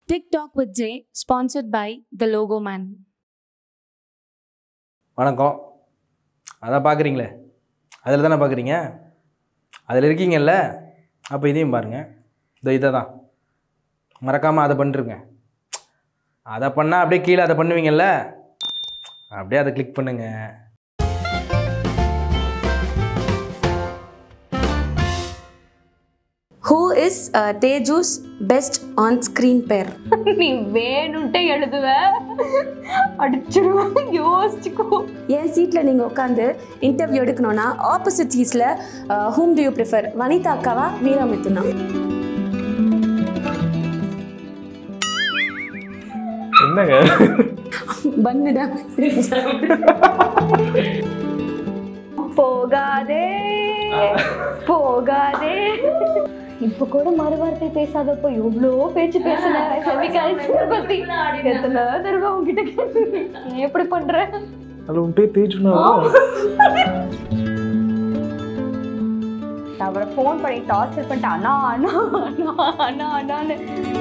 TikTok with Jay, sponsored by The Logo Man. வணக்கம் அதான் பார்க்குறீங்களே அதில் தானே பார்க்குறீங்க அதில் இருக்கீங்கல்ல அப்போ இதையும் பாருங்கள் இந்த இதை தான் மறக்காமல் அதை பண்ணிருங்க அதை பண்ணால் அப்படியே கீழே அதை பண்ணுவீங்கல்ல அப்படியே அதை கிளிக் பண்ணுங்கள் Who is uh, Teju's best on-screen pair? நீ வேணும்ட்டே எழுதுவ அடிச்சிருவேன் யோசிச்சுக்கோ என் சீட்டில் நீங்கள் உட்காந்து இன்டர்வியூ எடுக்கணும்னா ஆப்போசிட் சீட்ஸில் whom do you prefer Vanitha அக்காவா வீரா மிதுனா என்னங்க பண்ணுடா போகாதே போகாதே இப்ப கூட மறுவார்த்தை பேசாதப்போ எவ்வளோ பேச்சு பேசுன செமிகல்ச்சர் பத்தி எத்தனை தடவை உங்ககிட்ட கேட்டேன். நீ எப்படி பண்ற அது உன் பேர் தேஜுனா நான் அவரை ஃபோன் பண்ணி டார்ச்சர் பண்ணிட்டு அண்ணா அண்ணா அண்ணா அண்ணா அண்ணான்னு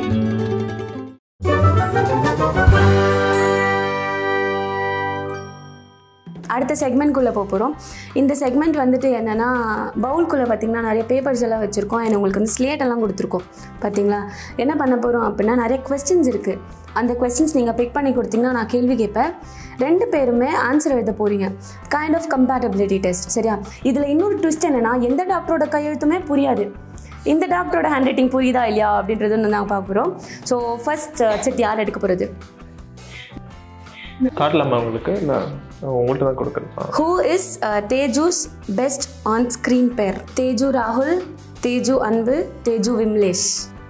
அடுத்த செக்மெண்ட்குள்ளே போக போகிறோம் இந்த செக்மெண்ட் வந்துட்டு என்னென்னா பவுல்குள்ளே பார்த்தீங்கன்னா நிறைய பேப்பர்ஸ் எல்லாம் வச்சுருக்கோம் அண்ட் உங்களுக்கு வந்து ஸ்லேட் எல்லாம் கொடுத்துருக்கோம் பார்த்தீங்களா என்ன பண்ண போகிறோம் அப்படின்னா நிறைய கொஸ்டின்ஸ் இருக்குது அந்த கொஸ்டின்ஸ் நீங்கள் பிக் பண்ணி கொடுத்தீங்கன்னா நான் கேள்வி கேட்பேன் ரெண்டு பேருமே ஆன்சர் எழுத போகிறீங்க கைண்ட் ஆஃப் கம்பேட்டபிலிட்டி டெஸ்ட் சரியா இதில் இன்னொரு ட்விஸ்ட் என்னென்னா எந்த டாக்டரோட கையெழுத்துமே புரியாது இந்த டாக்டரோட ஹேண்ட் ரைட்டிங் புரியுதா இல்லையா அப்படின்றது நாங்கள் பார்க்க போகிறோம் ஸோ ஃபர்ஸ்ட் செட் யார் எடுக்க போகிறது காட்டலாமா உங்களுக்கு இல்லை உங்கள்கிட்ட தான் கொடுக்குறேன் Who is uh, Teju's best on-screen pair? Teju Rahul, Teju Anbu, Teju Vimlesh.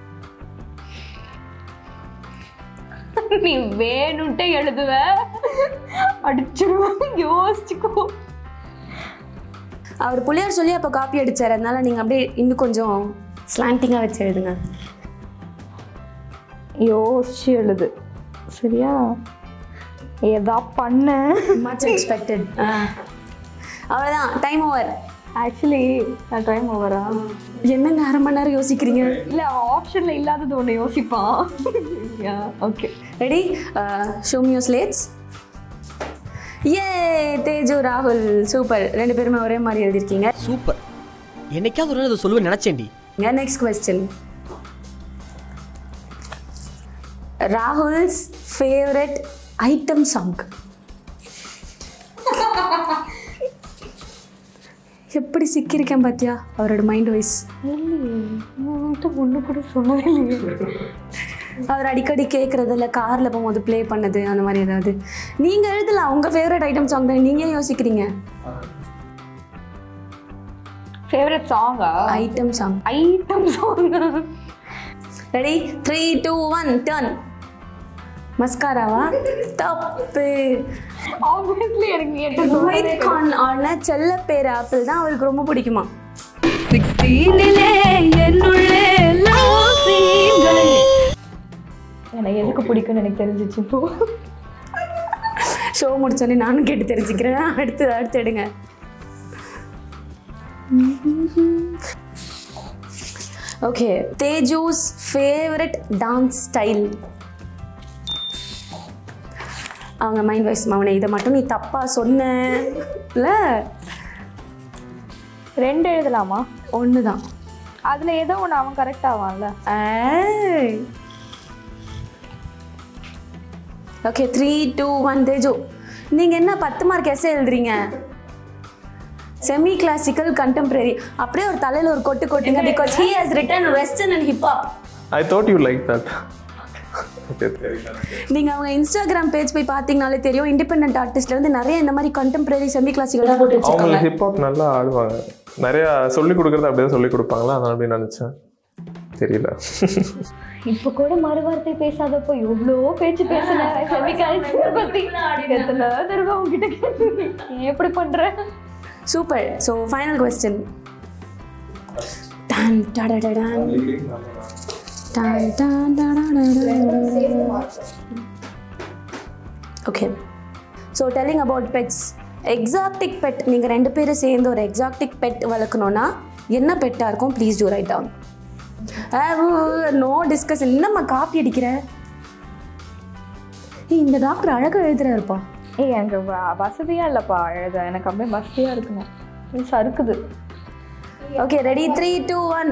நீ வேணும்ட்டே எழுதுவ அடிச்சிருவேன் யோசிச்சுக்கோ அவர் புள்ளியார் சொல்லி அப்போ காப்பி அடிச்சார் அதனால நீங்கள் அப்படியே இன்னும் கொஞ்சம் ஸ்லாண்டிங்காக வச்சு எழுதுங்க யோசிச்சு எழுது சரியா ஏதா பண்ண மச் எக்ஸ்பெக்டட் அவ்வளோதான் டைம் ஓவர் ஆக்சுவலி நான் டைம் ஓவரா என்னங்க அரை மணி நேரம் யோசிக்கிறீங்க இல்ல ஆப்ஷன்ல இல்லாதது ஒன்று யோசிப்பான் ஓகே ரெடி ஷோமியோ ஸ்லேட்ஸ் ஏ தேஜு ராகுல் சூப்பர் ரெண்டு பேருமே ஒரே மாதிரி எழுதியிருக்கீங்க சூப்பர் என்னைக்காவது ஒரு நாள் அதை சொல்லுவேன் நினச்சேன்டி next question Rahul's favourite item song எப்படி சிக்கியிருக்கேன் பாத்தியா அவரோட மைண்ட் வாய்ஸ் ஒன்று கூட சொன்னதே இல்லையே அவர் அடிக்கடி கேட்குறது இல்லை காரில் போகும்போது ப்ளே பண்ணது அந்த மாதிரி ஏதாவது நீங்கள் எழுதலாம் உங்கள் ஃபேவரட் ஐட்டம் சாங் தானே நீங்கள் ஏன் யோசிக்கிறீங்க ஃபேவரட் சாங்கா item song item song ready three two one turn மஸ்காராவா தப்பு ஆப்வியஸ்லி எனக்கு நீ என்கிட்ட ஒயிட் கார்ன் ஆன செல்ல பேர் ஆப்பிள் தான் அவருக்கு ரொம்ப பிடிக்குமா எனக்கு எதுக்கு பிடிக்கும்னு எனக்கு தெரிஞ்சிச்சு இப்போ ஷோ முடிச்சோடனே நானும் கேட்டு தெரிஞ்சுக்கிறேன் அடுத்து அடுத்து எடுங்க okay Teju's favourite dance style அவங்க மைண்ட் வாய்ஸ் மவனே இதை மட்டும் நீ தப்பாக சொன்ன ரெண்டு எழுதலாமா ஒன்று தான் அதுல ஏதோ ஒன்று அவன் கரெக்ட் ஆவான்ல okay three two one Teju நீங்கள் என்ன பத்து மார்க் எஸ்ஸே எழுதுறீங்க செமி கிளாசிக்கல் கண்டெம்பரரி அப்படியே ஒரு தலையில் ஒரு கொட்டு கொட்டுங்க because he has written western and hip hop I thought you like that நீங்கள் அவங்க இன்ஸ்டாகிராம் பேஜ் போய் பார்த்தீங்கனாலே தெரியும் இண்டிபெண்ட் ஆர்டிஸ்ட்ல வந்து நிறைய இந்த மாதிரி கண்டெம்பரரி செமி கிளாசிக்கல் தான் போட்டு வச்சிருக்காங்க அவங்களுக்கு ஹிப்ஹாப் நல்லா ஆடுவாங்க நிறையா சொல்லி கொடுக்குறது அப்படியே சொல்லி கொடுப்பாங்களா அதான் அப்படி நினச்சேன் தெரியல இப்போ கூட மறுவார்த்தை பேசாதப்போ எவ்வளோ பேச்சு பேசுன செமிகல்ச்சர் பத்தி எத்தனை தடவை உங்ககிட்ட கேட்டேன். நீ எப்படி பண்ற சூப்பர் ஸோ ஃபைனல் கொஸ்டின் டான் டடடடான் டான் டான் டடடடான் okay so telling about pets exotic pet நீங்கள் ரெண்டு பேரும் சேர்ந்து ஒரு எக்ஸாக்டிக் பெட் வளர்க்கணுன்னா என்ன பெட்டாக இருக்கும் please do write down no discussion என்னம்மா காப்பி அடிக்கிற ஏய் இந்த டாக்டர் அழகாக எழுதுறாருப்பா ஏய் எனக்கு வ- வசதியா இல்லப்பா எழுத எனக்கு அப்படியே வசதியா இருக்கணும் இது சறுக்குது okay ready three two one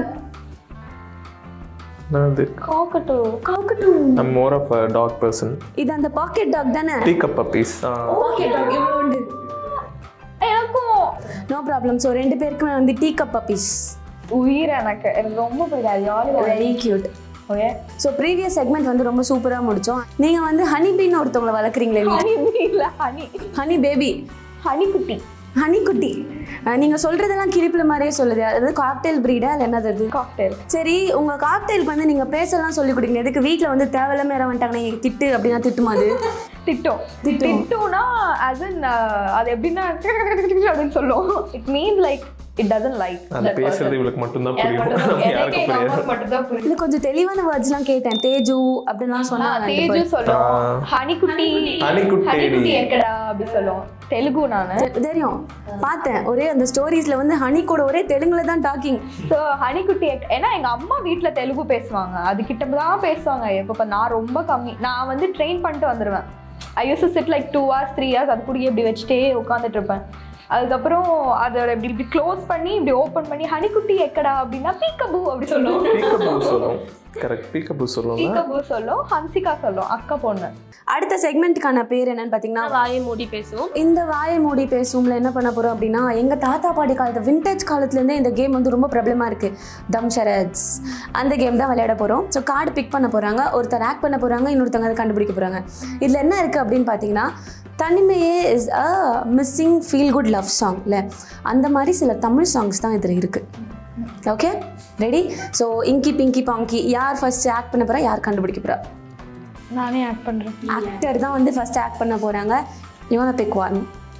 என்னது cockatoo cockatoo I'm more of a dog person இது அந்த பாக்கெட் டாக் தானே tea cup puppies pocket dog இவ்வளோ உண்டு எனக்கும் நோ ப்ராப்ளம் ஸோ ரெண்டு பேருக்குமே வந்து டீ கப் பப்பீஸ் உயிர் எனக்கு எனக்கு ரொம்ப பிடிக்காது jolly very cute okay so previous segment வந்து ரொம்ப சூப்பராக முடிச்சோம் நீங்கள் வந்து ஹனி பீன்னு ஒருத்தவங்களை வளர்க்குறீங்களே வீட்டில் ஹனி இல்ல ஹனி ஹனி பேபி ஹனி குட்டி ஹனி குட்டி நீங்கள் சொல்கிறதெல்லாம் கிரிப்பில் மாதிரியே சொல்லுது அதாவது காக்டெயில் ப்ரீடா இல்லை என்னது அது காக்டெயில் சரி உங்கள் காக்டெயிலுக்கு வந்து நீங்கள் பேசலாம் சொல்லி கொடுங்க எதுக்கு வீட்டில் வந்து தேவையில்லாம யாராவது வந்துட்டாங்க நீங்கள் திட்டு அப்படின்னா திட்டுமா அது திட்டம் திட்டம்னா as in uh, அது எப்படின்னா அப்படின்னு சொல்லும் it means like it doesn't like அது பேசுறது இவளுக்கு மட்டும்தான் புரியும் நம்ம யாருக்கும் புரியாது மட்டும்தான் புரியும் இல்லை கொஞ்சம் தெளிவான வேர்ட்ஸ்லாம் கேட்டேன் தேஜு அப்படின்லாம் சொன்னாங்க ரெண்டு தேஜு பேரும். சொல்லும் ஹனிக்குட்டி ஹனிக்குட்டி. ஹனிக்குட்டி எக்கடா அப்படி சொல்லும் தெலுங்கு நானு தெ- தெரியும் பார்த்தேன் ஒரே அந்த ஸ்டோரிஸ்ல வந்து ஹனி கூட ஒரே தெலுங்குல தான் டாக்கிங் ஸோ ஹனிக்குட்டி எக்- ஏன்னா எங்க அம்மா வீட்ல தெலுங்கு பேசுவாங்க அது கிட்ட தான் பேசுவாங்க எப்போ நான் ரொம்ப கம்மி நான் வந்து ட்ரெயின் பண்ணிட்டு வந்துடுவேன் I use sit like two hours three hours அது கூடயே இப்படி வச்சுட்டே உட்காந்துட்டு இருப்பேன் அதுக்கப்புறம் அதோட இப்படி இப்படி க்ளோஸ் பண்ணி இப்படி ஓப்பன் பண்ணி ஹனிக்குட்டி எக்கடா அப்படின்னா பீக்கபூ அப்படி சொல்லும் பீக்கபூ சொல்லும் கரெக்ட் பீக்கபூ சொல்லுவாங்க பீக்கபூ சொல்லும் ஹன்சிகா சொல்லும் அக்கா பொண்ணு அடுத்த செக்மெண்ட்டுக்கான பேர் என்னன்னு பார்த்தீங்கன்னா வாயை மூடி பேசுவோம் இந்த வாயை மூடி பேசுவோம்ல என்ன பண்ண போறோம் அப்படின்னா எங்க தாத்தா பாட்டி காலத்து விண்டேஜ் காலத்துலேருந்தே இந்த கேம் வந்து ரொம்ப பிரபலமா இருக்கு தம் ஷரட்ஸ் அந்த கேம் தான் விளையாட போறோம் ஸோ கார்டு பிக் பண்ண போறாங்க ஒருத்தர் ஆக்ட் பண்ண போறாங்க இன்னொருத்தவங்க அதை கண்டுபிடிக்க போறாங்க இதுல என்ன இருக்கு அப்படின்னு பார்த்தீங்கன்னா தனிமையே is a missing feel good love song இல்லை அந்த மாதிரி சில தமிழ் சாங்ஸ் தான் இதில் இருக்கு ஓகே ரெடி ஸோ இங்கி பிங்கி பாங்கி யார் ஃபர்ஸ்ட் ஆக்ட் பண்ண போறா யார் கண்டுபிடிக்க போறா நானே ஆக்ட் பண்றேன் ஆக்டர் தான் வந்து ஃபர்ஸ்ட் ஆக்ட் பண்ண போறாங்க இவன் pick one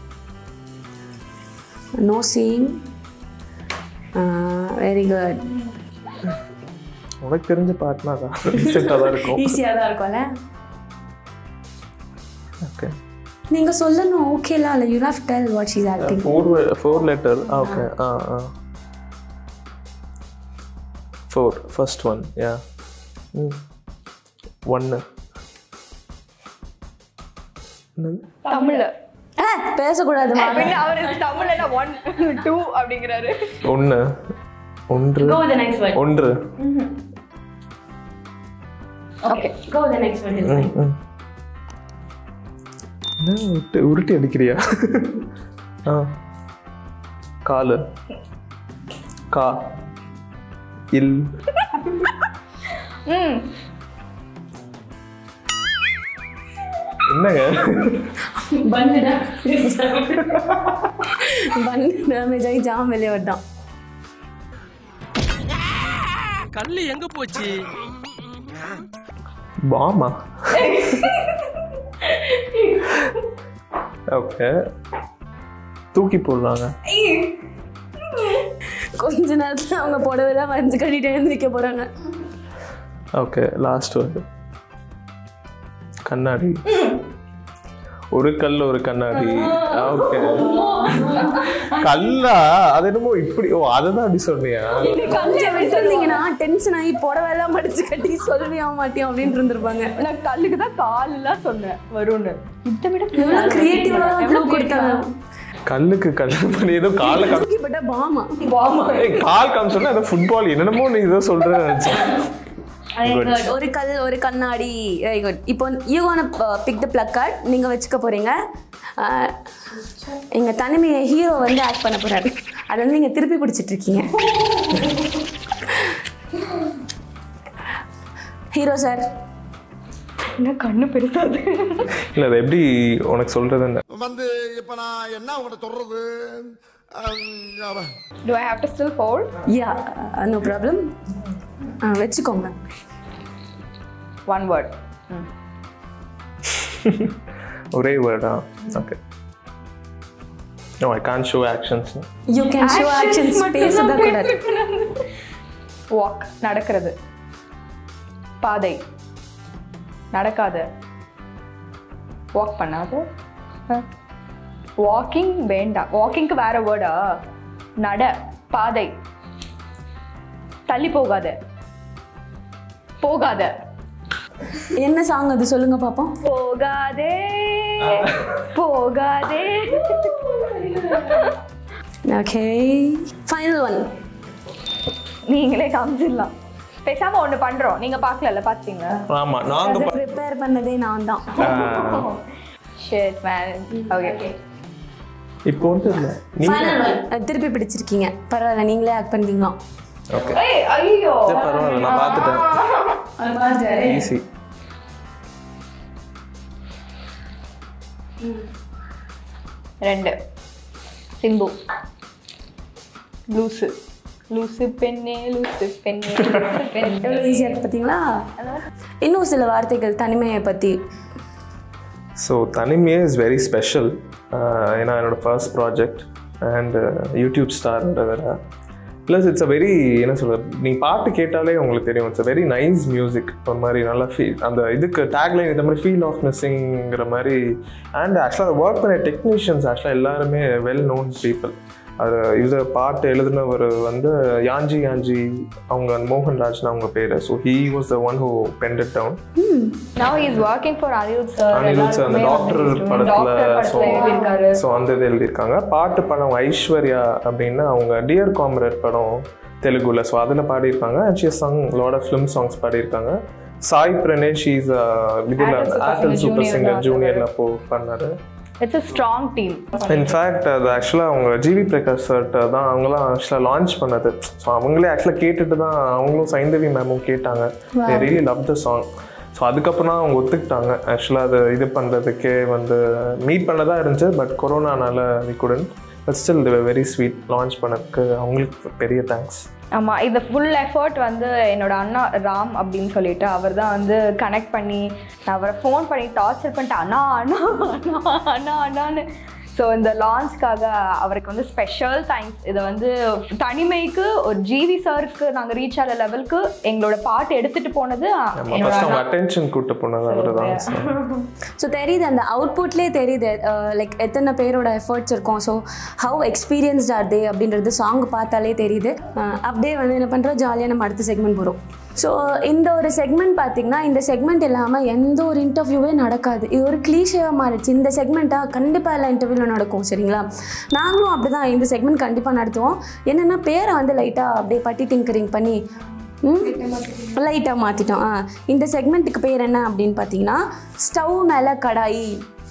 no sing very good உனக்கு தெரிஞ்ச பாட்டுனா தான் ரீசெண்டாக தான் இருக்கும் ஈஸியாக தான் இருக்கும்ல ஓகே நீங்க சொல்லணும் ஓகேலாம் இல்லை you have tell what she's acting four four letter okay ah ah four first one yeah hmm ஒன்று தமிழ்ல பேசக்கூடாது பின்ன அவரு தமிழ்ல ஒன் டூ அப்படிங்கிறாரு ஒன்று ஒன்று Go with the next word. ஒன்று okay Go with the next word. it's fine. ம். என்ன உருட்டி உருட்டி அடிக்கிறியா ஆ காலு கா இல் ம் என்னங்க ಬಂದಿದ ಬಂದು ಡ್ಯಾಮೇಜ್ ಆಗಿ ಜಾಮ್ ಮೇಲೆ ಹೊಡ್ಡಾன் கல்லு எங்க போச்சு பாமா ஓகே தூக்கி போடுறாங்க கொஞ்ச நேரத்துல அவங்க புடவைலாம் வரைஞ்சு கட்டிட்டு எழுந்திரிக்க போறாங்க ஓகே லாஸ்ட் வந்து கண்ணாடி ஒரு கல் ஒரு கண்ணாடி ஓகே கல்லா அது என்னமோ இப்படி ஓ அதை தான் அப்படி சொன்னியா கொஞ்சம் விட்டுருந்தீங்கன்னா டென்ஷன் ஆகி புடவைலாம் மடிச்சு கட்டி சொல்வியா மாட்டியும் அப்படின்னு இருந்திருப்பாங்க நான் கல்லுக்கு தான் கால்லாம் சொன்னேன் வரும்னு இதை விட எவ்வளோ கிரியேட்டிவாக க்ளூ கொடுத்தாங்க கல்லுக்கு கல் பண்ணி ஏதோ காலை காமி தூக்கிப்பட்ட பாமா ஏய், கால் காமிச்சோன்னா ஏதோ ஃபுட்பால் என்னென்னமோ நீ ஏதோ சொல்றேன்னு நினைச்சேன் ஒரு கல் ஒரு கண்ணாடி வெரி குட் இப்போ you wanna pick the black card நீங்கள் வச்சுக்க போகிறீங்க எங்கள் தனிமையை ஹீரோ வந்து ஆக்ட் பண்ண போகிறாரு அதை வந்து நீங்கள் திருப்பி பிடிச்சிட்டு இருக்கீங்க ஹீரோ சார் என்ன கண்ணு பெருசாது இல்லை அது எப்படி உனக்கு சொல்றதுன்னு வந்து இப்ப நான் என்ன உங்கள்கிட்ட சொல்றது um, do I have to still hold yeah no problem வச்சுக்கோங்க ஒன் வேர்ட் ஒரே வேர்டா okay no I can't show actions you can show actions பேசதான் கூடாது வாக் நடக்கிறது பாதை நடக்காத வாக் பண்ணாத வாக்கிங் வேண்டாம் வாக்கிங்க்கு வேற வேர்டா நட பாதை தள்ளி போகாத போகாத என்ன சாங் அது சொல்லுங்க பாப்போம் போகாதே போகாதே ஓகே ஃபைனல் ஒன் நீங்களே காமிச்சிடலாம் பேசாம ஒண்ணு பண்றோம் நீங்க பார்க்கல பாத்தீங்க ஆமா நாங்க ப- ப்ரிப்பேர் பண்ணதே நான் தான் ஷிட் மேன் ஓகே இப்போ வந்து இல்ல நீங்க ஃபைனல் ஒன் திருப்பி பிடிச்சிருக்கீங்க பரவாயில்ல நீங்களே ஆக்ட் பண்ணுவீங்களா ஓகே ஏய் ஐயோ பரவாயில்ல நான் பார்த்துட்டேன் ஈஸி ரெண்டு சிம்பு லூசு லூசு பெண்ணே லூசு பெண்ணே லூசு பெண்ணே எவ்வளோ ஈஸியாக இருக்கு பார்த்தீங்களா இன்னும் சில வார்த்தைகள் தனிமையை பற்றி ஸோ தனிமையே இஸ் வெரி ஸ்பெஷல் ஏன்னா என்னோட ஃபர்ஸ்ட் ப்ராஜெக்ட் அண்ட் யூடியூப் ஸ்டார்ன்ற வேற ப்ளஸ் இட்ஸ் அ வெரி என்ன சொல்கிறது நீங்கள் பாட்டு கேட்டாலே உங்களுக்கு தெரியும் it's a very nice music ஒரு மாதிரி நல்லா ஃபீல் அந்த இதுக்கு டேக்லைன் இந்த மாதிரி ஃபீல் ஆஃப் மிஸ்ஸிங்கிற மாதிரி அண்ட் ஆக்சுவலாக ஒர்க் பண்ண டெக்னீஷியன்ஸ் ஆக்சுவலாக எல்லாருமே வெல் நோன் பீப்புள் அது இது பாட்டு எழுதினவர் வந்து யாஞ்சி யாஞ்சி அவங்க மோகன்ராஜ்னு அவங்க பேர் so he was the one who penned down now is working for Anirudh sir Anirudh sir அந்த டாக்டர் படத்துல ஸோ எழுதியிருக்காரு ஸோ அந்த இது எழுதியிருக்காங்க பாட்டு படம் ஐஸ்வர்யா அப்படின்னு அவங்க டியர் காம்ரேட் படம் தெலுங்குல ஸோ அதில் பாடியிருக்காங்க and she sung lot of film songs பாடியிருக்காங்க சாய் பிரணேஷ் இஸ் இதில் ஆர்டல் சூப்பர் சிங்கர் ஜூனியரில் போ பண்ணாரு it's a strong team in fact அது ஆக்சுவலாக அவங்க ஜிவி பிரகாஷ் சார்ட்ட தான் அவங்களாம் ஆக்சுவலாக லான்ச் பண்ணது ஸோ அவங்களே ஆக்சுவலாக கேட்டுட்டு தான் அவங்களும் சைந்தவி மேமும் கேட்டாங்க really love the song so அதுக்கப்புறம் தான் அவங்க ஒத்துக்கிட்டாங்க ஆக்சுவலாக அது இது பண்ணுறதுக்கே வந்து மீட் பண்ணதா இருந்துச்சு பட் கொரோனானால we couldn't but still very sweet launch பண்ணதுக்கு அவங்களுக்கு பெரிய தேங்க்ஸ் ஆமா இந்த ஃபுல் எஃபர்ட் வந்து என்னோட அண்ணா ராம் அப்படின்னு சொல்லிட்டு அவர் தான் வந்து கனெக்ட் பண்ணி நான் அவரை ஃபோன் பண்ணி டார்ச்சர் பண்ணிட்டு அண்ணா அண்ணா அண்ணா அண்ணா அண்ணான்னு ஸோ இந்த லான்ச்க்காக அவருக்கு வந்து ஸ்பெஷல் தேங்க்ஸ் இதை வந்து தனிமைக்கு ஒரு ஜிவி சாருக்கு நாங்கள் ரீச் ஆகிற லெவலுக்கு எங்களோட பாட்டு எடுத்துட்டு போனது நம்ம ஃபர்ஸ்ட் அவங்க அட்டென்ஷன் கூட்டு போனது அவர் தான் ஸோ தெரியுது அந்த அவுட்புட்லேயே தெரியுது லைக் எத்தனை பேரோட எஃபர்ட்ஸ் இருக்கும் so how experienced are they அப்படின்றது சாங் பார்த்தாலே தெரியுது அஹ் அப்படியே வந்து என்ன பண்ணுறோம் ஜாலியாக நம்ம அடுத்த செக்மெண்ட் போகிறோம் ஸோ இந்த ஒரு செக்மெண்ட் பார்த்தீங்கன்னா இந்த செக்மெண்ட் இல்லாமல் எந்த ஒரு இன்டர்வியூவே நடக்காது இது ஒரு கிளீஷேவாக மாறிடுச்சு இந்த செக்மெண்ட்டாக கண்டிப்பாக எல்லா இன்டர்வியூவில் நடக்கும் சரிங்களா நாங்களும் அப்படி தான் இந்த செக்மெண்ட் கண்டிப்பாக நடத்துவோம் என்னென்னா பேரை வந்து லைட்டாக அப்படியே பட்டி டிங்கரிங் பண்ணி லைட்டாக மாற்றிட்டோம் ஆ இந்த செக்மெண்ட்டுக்கு பேர் என்ன அப்படின்னு பார்த்தீங்கன்னா ஸ்டவ் மேலே கடாயி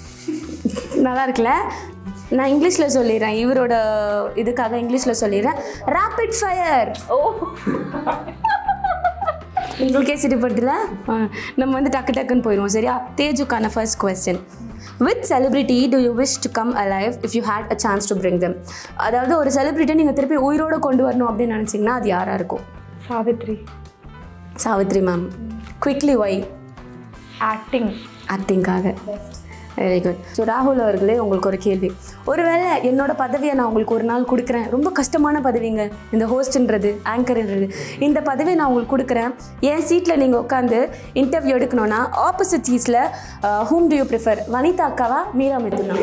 நல்லா இருக்குல்ல நான் இங்கிலீஷில் சொல்லிடுறேன் இவரோட இதுக்காக இங்கிலீஷில் சொல்லிடுறேன் ரேபிட் ஃபயர் ஓ உங்களுக்கே சிரிப்படுதுல ஆ, நம்ம வந்து டக்கு டக்குன்னு போயிடுவோம் சரியா தேஜுக்கான first question with celebrity do you wish to come alive if you had a chance to bring them அதாவது ஒரு செலிபிரிட்டியை நீங்கள் திருப்பி உயிரோட கொண்டு வரணும் அப்படின்னு நினச்சிங்கன்னா அது யாராக இருக்கும் Savitri Savitri ma'am quickly why acting ஆக்டிங்காக வெரி குட் ஸோ ராகுல் அவர்களே உங்களுக்கு ஒரு கேள்வி ஒருவேளை என்னோட பதவியை நான் உங்களுக்கு ஒரு நாள் கொடுக்குறேன் ரொம்ப கஷ்டமான பதவிங்க இந்த ஹோஸ்ட்ன்றது ஆங்கர்ன்றது இந்த பதவியை நான் உங்களுக்கு கொடுக்குறேன் என் சீட்டில் நீங்கள் உட்காந்து இன்டர்வியூ எடுக்கணும்னா ஆப்போசிட் சீட்ஸில் whom do you prefer Vanitha அக்காவா மீரா மிதுனா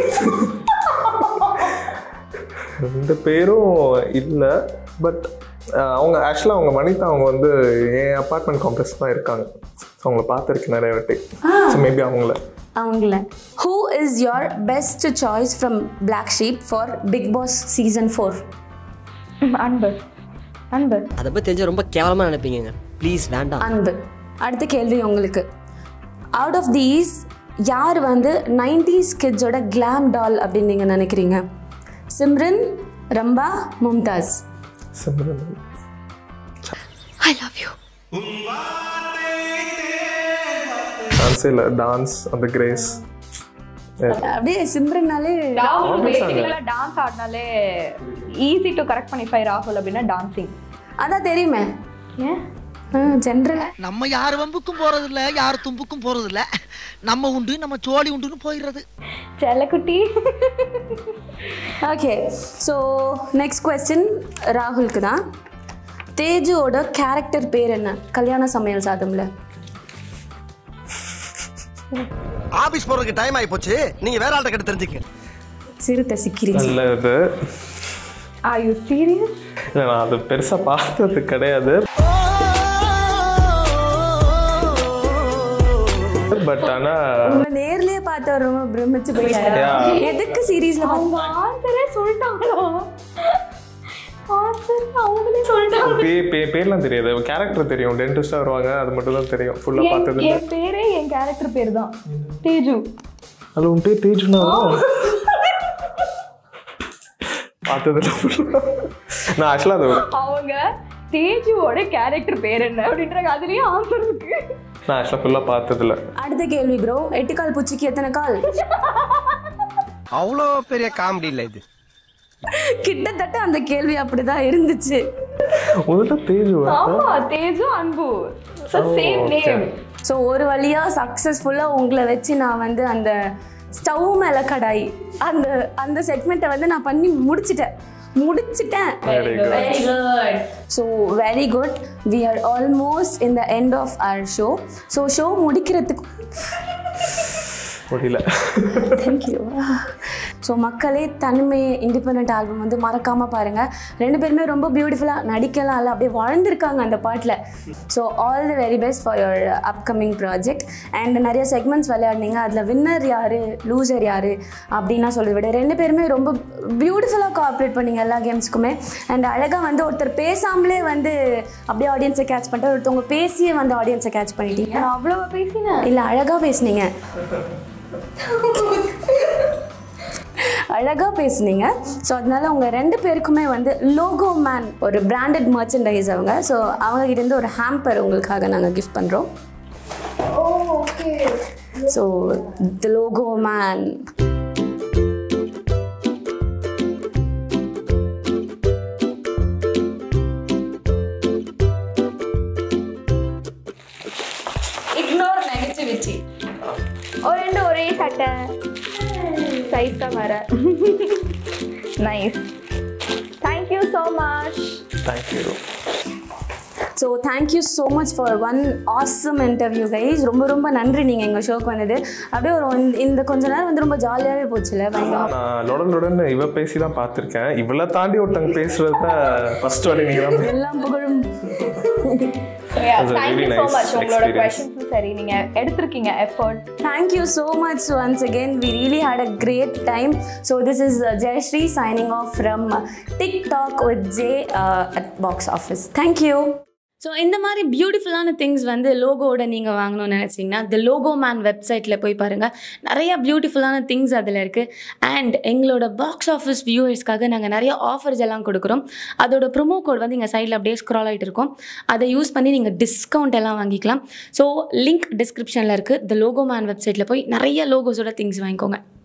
ரெண்டு பேரும் இல்லை பட் அவங்க ஆக்சுவலாக அவங்க வனிதா அவங்க வந்து என் அப்பார்ட்மெண்ட் காம்ப்ளெக்ஸ் தான் இருக்காங்க ஸோ அவங்கள பார்த்துருக்கு நிறைய வாட்டி ஸோ மேபி அவங்கள அவங்கள who is your best choice from black sheep for Bigg Boss season four அன்பு அன்பு அதை பற்றி தெரிஞ்சு ரொம்ப கேவலமாக நினைப்பீங்க ப்ளீஸ் வேண்டாம் அன்பு அடுத்த கேள்வி உங்களுக்கு அவுட் ஆஃப் தீஸ் யார் வந்து நைன்டிஸ் கிட்ஸோட கிளாம் டால் அப்படின்னு நீங்கள் நினைக்கிறீங்க Simran Rambha Mumtaz Simran I love you டான்ஸே இல்லை டான்ஸ் அந்த கிரேஸ் அப்படியே சிம்ரன்னாலே ராகுல் பேசிக்கலாக டான்ஸ் ஆடினாலே ஈஸி டு கரெக்ட் பண்ணிஃபை ராகுல் அப்படின்னா டான்சிங் அதான் தெரியுமே ஏன் ஜென்ரலாக நம்ம யார் வம்புக்கும் போறது இல்ல யார் தும்புக்கும் போறது இல்ல நம்ம உண்டு நம்ம சோழி உண்டுன்னு போயிடுறது செல்லக்குட்டி ஓகே ஸோ நெக்ஸ்ட் கொஸ்டின் ராகுலுக்கு தான் தேஜுவோட கேரக்டர் பேர் என்ன கல்யாண சமையல் சாதம்ல ஆபீஸ் போறதுக்கு டைம் ஆகி போச்சு நீங்க வேற ஆள்கிட்ட கிட்ட தெரிஞ்சுக்க சிறுத்தை சிக்கிறீங்க நல்ல இது ஆர் யூ சீரியஸ் இல்லை நான் அது பெருசாக பார்த்தது கிடையாது பட் ஆனால் உங்களை நேர்லயே பார்த்து அவர் ரொம்ப பிரமிச்சு போயிட்டாரு Yeah. எதுக்கு சீரீஸ்ல அவங்க ஆன்சரே சொல்லிட்டாங்களோ ஆன்சர் அவங்களே சொல்லிட்டாங்க பே பே பேர்லாம் தெரியாது கேரக்டர் தெரியும் டென்டிஸ்டாக வருவாங்க அது மட்டும் தான் தெரியும் ஃபுல்லாக என் பார்த்தது இல்லை என் பேரே என் கேரக்டர் பேர் தான் தேஜு அதில் உன் பேர் தேஜுனா பார்த்தது இல்லை full-ஆ. நான் ஆக்சுவலாக அது அவங்க தேஜுவோட கேரக்டர் பேர் என்ன அப்படின்றாங்க அதுலயே ஆன்சர் இருக்கு நான் ஆக்சுவலாக ஃபுல்லாக பார்த்ததில்ல அடுத்த கேள்வி ப்ரோ எட்டு கால் பூச்சிக்கு எத்தனை கால் அவ்வளோ பெரிய காமெடி இல்ல இது கிட்டத்தட்ட அந்த கேள்வி அப்படிதான் இருந்துச்சு முதல்ல தேஜு ஆமா தேஜு அன்பு சேம் நேம் ஸோ ஒரு வழியா சக்ஸஸ்ஃபுல்லா உங்களை வச்சு நான் வந்து அந்த ஸ்டவ் மேல கடாய் அந்த அந்த செக்மெண்ட்டை வந்து நான் பண்ணி முடிச்சிட்டேன் முடிச்சிட்டேன் very good very good so very good we are almost in the end of our show so show முடிக்கிறதுக்கு முடியல தேங்க்யூ ஸோ மக்களே தனிமை இண்டிபெண்ட் ஆல்பம் வந்து மறக்காமல் பாருங்கள் ரெண்டு பேருமே ரொம்ப பியூட்டிஃபுல்லாக நடிக்கலாம் இல்லை அப்படியே வாழ்ந்திருக்காங்க அந்த பாட்டில் so all the very best for your upcoming project and நிறைய செக்மெண்ட்ஸ் விளையாடினீங்க அதில் வின்னர் யார் லூசர் யார் அப்படின்னா சொல்லி விட ரெண்டு பேருமே ரொம்ப பியூட்டிஃபுல்லாக கோஆப்ரேட் பண்ணீங்க எல்லா கேம்ஸ்க்குமே அண்ட் அழகாக வந்து ஒருத்தர் பேசாமலே வந்து அப்படியே ஆடியன்ஸை கேட்ச் பண்ணிட்டு ஒருத்தவங்க பேசியே வந்து ஆடியன்ஸை கேட்ச் பண்ணிட்டீங்க நான் அவ்வளவா பேசினேன் இல்லை அழகாக பேசுனீங்க அழகாக பேசுனீங்க ஸோ அதனால உங்கள் ரெண்டு பேருக்குமே வந்து லோகோ மேன் ஒரு பிராண்டட் மர்ச்சன்டைஸ் அவங்க ஸோ அவங்ககிட்டேருந்து ஒரு ஹேம்பர் உங்களுக்காக நாங்கள் கிஃப்ட் பண்ணுறோம் so the logo man ignore negativity ஒரு ரெண்டு ஒரே சட்டை சைஸ் தான் வர nice thank you so much thank you so thank you so much for one awesome interview guys ரொம்ப ரொம்ப நன்றி நீங்கள் எங்கள் ஷோக்கு வந்தது அப்படியே ஒரு one- இந்த கொஞ்ச நேரம் வந்து ரொம்ப ஜாலியாகவே போச்சுல பயங்கரம் நான் லொடன் லொடன் இவ பேசி தான் பார்த்துருக்கேன் இவ்வளோ தாண்டி ஒருத்தங்க பேசுறது தான் ஃபர்ஸ்ட் வாட்டி நீங்கள் தான் எல்லாம் புகழும் was a thank you really so nice much உங்களோட experience. கொஷின்ஸும் சரி நீங்க எடுத்திருக்கீங்க effort Thank you so much once again. We really had a great time. So this is uh, Jayashree signing off from uh, TikTok with Jay uh, at Box Office. Thank you. So இந்த மாதிரி பியூட்டிஃபுல்லான things வந்து லோகோவோட நீங்கள் வாங்கணும்னு நினச்சிங்கன்னா த logo man வெப்சைட்டில் போய் பாருங்கள் நிறையா பியூட்டிஃபுல்லான திங்ஸ் அதில் இருக்குது அண்ட் எங்களோட பாக்ஸ் ஆஃபீஸ் வியூவர்ஸ்க்காக நாங்கள் நிறைய ஆஃபர்ஸ் எல்லாம் கொடுக்குறோம் அதோட ப்ரோமோ கோட் வந்து இங்கே சைடில் அப்படியே ஸ்க்ரால் ஆகிட்டு இருக்கும் அதை யூஸ் பண்ணி நீங்கள் டிஸ்கவுண்ட் எல்லாம் வாங்கிக்கலாம் ஸோ லிங்க் டிஸ்கிரிப்ஷனில் இருக்குது த லோகோ மேன் வெப்சைட்டில் போய் நிறைய லோகோஸோட திங்ஸ் வாங்கிக்கோங்க